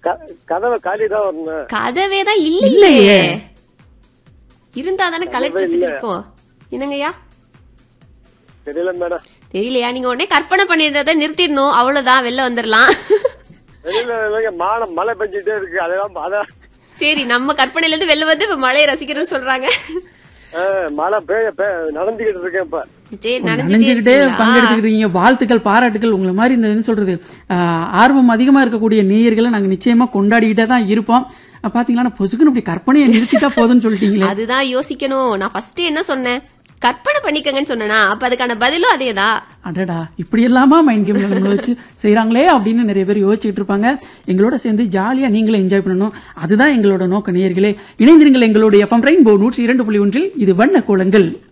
க- கதவை காலி தான் வரணும் கதவே தான் இல்லையே இல்லையே. இருந்தா தானே கலெக்டருக்கு இல்ல. இருக்கும் என்னங்கய்யா தெரியல மேடம் தெரியலையா நீங்க உடனே கற்பனை பண்ணிடுறத நிறுத்திடணும் அவ்வளவுதான் வெளில வந்துடலாம் வெளியில இல்லைங்க மாலை மழை பெஞ்சிட்டே இருக்கு அதெல்லாம் அதான் சரி நம்ம கற்பனையில இருந்து வெளில வந்து இப்ப மழையை ரசிக்கிறோம்னு சொல்றாங்க ஆ, மழை பெய்ய பெய்ய நடந்துகிட்டு இருக்கேன் இப்ப சரி நினைஞ்சுக்கிட்டே நினைஞ்சுக்கிட்டே பங்கெடுத்துக்கிட்டீங்க வாழ்த்துக்கள் பாராட்டுகள் உங்களை மாதிரி இந்த என்ன சொல்றது ஆஹ், ஆர்வம் அதிகமா இருக்கக்கூடிய நேயர்களை நாங்க நிச்சயமா கொண்டாடிக்கிட்டே தான் இருப்போம் அஹ், பாத்தீங்களா பொசுக்குன்னு இப்படி கற்பனையை நிறுத்திட்டா போதும்னு சொல்லிட்டீங்களே அதுதான் யோசிக்கணும் நான் ஃபர்ஸ்ட் என்ன சொன்னேன் கற்பனை பண்ணிக்கங்கன்னு சொன்னேனா அப்ப அதுக்கான பதிலும் அதேதான் அடடா இப்படி எல்லாமா மைண்ட் கேம் நம்மள வச்சு செய்றாங்களே அப்படின்னு நிறைய பேர் யோசிச்சுட்டு இருப்பாங்க எங்களோட சேர்ந்து ஜாலியா நீங்களும் என்ஜாய் பண்ணணும் அதுதான் எங்களோட நோக்க நேயர்களே இணைந்திருங்கள் எங்களுடைய எஃப்எம் ரெயின்போ நூற்றி இரண்டு புள்ளி ஒன்றில் இது வண்ண கோலங்கள்